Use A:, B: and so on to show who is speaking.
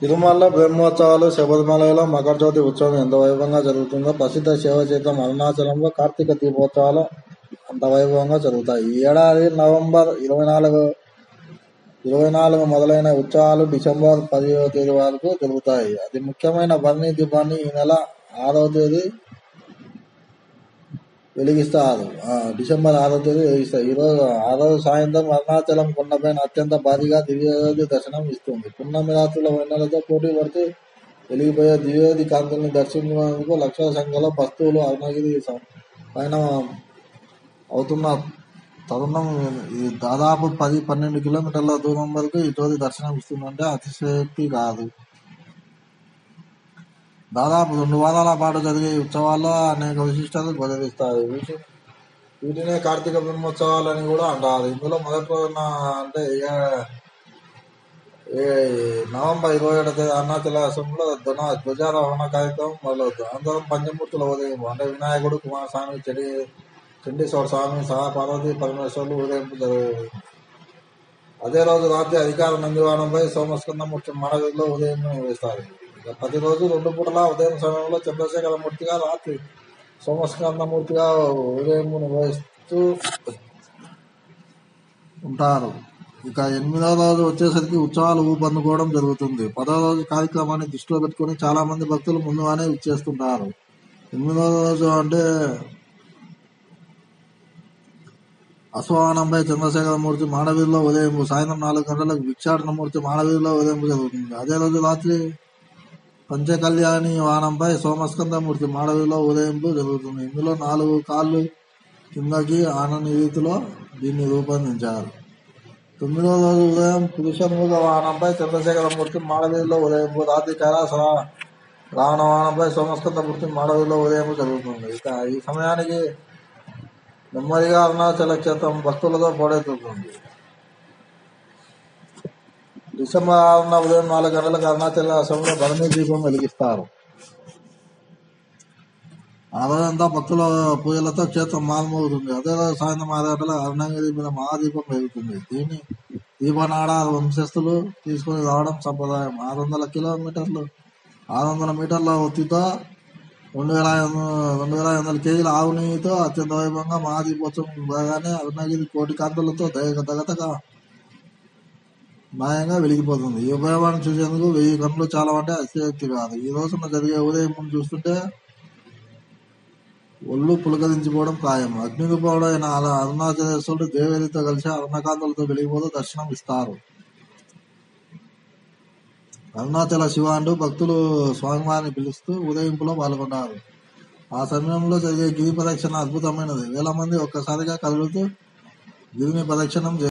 A: తిరుమల బ్రహ్మోత్సవాలు శబరిమలలో మకర జ్యోతి ఉత్సవం ఎంత వైభవంగా జరుగుతుందో ప్రసిద్ధ శివక్షేత్రం అరుణాచలంలో కార్తీక దీపోత్సవాలు అంత వైభవంగా జరుగుతాయి ఈ ఏడాది నవంబర్ ఇరవై నాలుగు ఇరవై నాలుగు మొదలైన ఉత్సవాలు డిసెంబర్ పదిహేవ తేదీ వరకు జరుగుతాయి అతి ముఖ్యమైన భరణి దీపాన్ని ఈ నెల ఆరవ తేదీ వెలిగిస్తారు ఆ, డిసెంబర్ ఆరో తేదీ వెలిగిస్తారు ఈరోజు ఆ రోజు సాయంత్రం అరుణాచలం కొండపైన అత్యంత భారీగా దివ్యజ్యోతి దర్శనం ఇస్తుంది పున్నమి రాత్రుల వెన్నెలతో పోటీ పడితే వెలిగిపోయే దివ్యజ్యోతి కాంతుల్ని దర్శించుకునేందుకు లక్షల సంఖ్యలో భక్తులు అరుణగిరి స- పైన అవుతున్న తరుణం ఇది దాదాపు పది పన్నెండు కిలోమీటర్ల దూరం వరకు ఈ జ్యోతి దర్శనం ఇస్తుందంటే అతిశయోక్తి కాదు దాదాపు రెండు వారాల పాటు జరిగే ఈ ఉత్సవాల్లో అనేక విశిష్టతలు గోచరిస్తాయి వీటి వీటినే కార్తీక బ్రహ్మోత్సవాలు అని కూడా అంటారు ఇందులో మొదటి రోజున అంటే ఇక ఈ నవంబర్ ఇరవై ఏడు తేదీ అరుణాచలాశ్రమంలో ధ్వన ధ్వజారోహణ కార్యక్రమం మొదలవుతుంది అందరం పంచమూర్తుల ఉదయం అంటే వినాయకుడు కుమారస్వామి చెడి చండీశ్వర స్వామి సహా పార్వతి పరమేశ్వరులు ఉదయింపు జరుగుతుంది అదే రోజు రాత్రి అధికార నందివానంపై సోమస్కందమూర్తి మడవిలో ఉదయం వేస్తారు ఇక ప్రతిరోజు రెండు పూటల ఉదయం సమయంలో చంద్రశేఖరమూర్తిగా రాత్రి సోమస్కందమూర్తిగా ఉదయం నిర్వహిస్తూ ఉంటారు ఇక ఎనిమిదవ రోజు వచ్చేసరికి ఉత్సవాలు ఊపందుకోవడం జరుగుతుంది పదవ రోజు కార్యక్రమాన్ని దృష్టిలో పెట్టుకుని చాలా మంది భక్తులు ముందుగానే ఇచ్చేస్తుంటారు ఎనిమిదవ రోజు అంటే అశ్వవాహనంపై చంద్రశేఖరమూర్తి మాడవీధిలో ఉదయం సాయంత్రం నాలుగు గంటలకు భిక్షాటనమూర్తి మాడవీధిలో ఉదయం జరుగుతుంది అదే రోజు రాత్రి పంచకళ్యాణి వాహనంపై సోమస్కందమూర్తి మాడవీధిలో ఉదయింపు జరుగుతుంది ఇందులో నాలుగు కాళ్ళు కిందకి ఆనని రీతిలో దీన్ని రూపొందించారు తొమ్మిదో రోజు ఉదయం పురుషముఖ వాహనంపై చంద్రశేఖరమూర్తి మాడవీధిలో ఉదయింపు రాత్రి కైలాస రావణ వాహనంపై సోమస్కందమూర్తి మాడవీధిలో ఉదయం జరుగుతుంది ఇక ఈ సమయానికి నెమ్మదిగా అరుణాచల క్షేత్రం భక్తులతో పోడెత్తుతుంది డిసెంబర్ ఆరున ఉదయం నాలుగు గంటలకు అరుణాచల ఆశ్రమంలో భరణి దీపం వెలిగిస్తారు ఆ రోజంతా భక్తుల పూజలతో క్షేత్రం మారుమోగుతుంది అదే రోజు సాయంత్రం ఆరు గంటలకు అరుణగిరి మీద మహాదీపం వెలుగుతుంది దీన్ని దీపనాడ వంశస్థులు తీసుకుని రావడం సంప్రదాయం ఆరు వందల కిలోమీటర్లు ఆరు వందల మీటర్ల ఒత్తితో రెండు వేల ఐదు వందల- రెండు వేల ఐదు వందల కేజీల ఆవు నెయ్యితో అత్యంత వైభవంగా మహాదీపోత్సవం బాగానే అరుణగిరి కోటి కాంతులతో దగ దగతగా మాయంగా వెలిగిపోతుంది ఈ ఉపయోగాన్ని చూసేందుకు వెయ్యి గంటలు చాలా అంటే అతిశయోక్తి కాదు ఈ రోజున జరిగే ఉదయం ముందు చూస్తుంటే ఒళ్ళు పులకరించిపోవడం ఖాయం అగ్నిరూపంలో అయిన అలా అరుణాచలేశ్వరుడు దేవేదితో కలిసి అరుణకాంతులతో వెలిగిపోతూ దర్శనం ఇస్తారు అరుణాచల శివ అంటూ భక్తులు స్వామివారిని పిలుస్తూ ఉదయింపులో పాల్గొంటారు ఆ సమయంలో జరిగే గిరి ప్రదక్షిణ అద్భుతమైనది వేల మంది ఒక్కసారిగా కదులుతూ గిరిని ప్రదక్షిణం చే-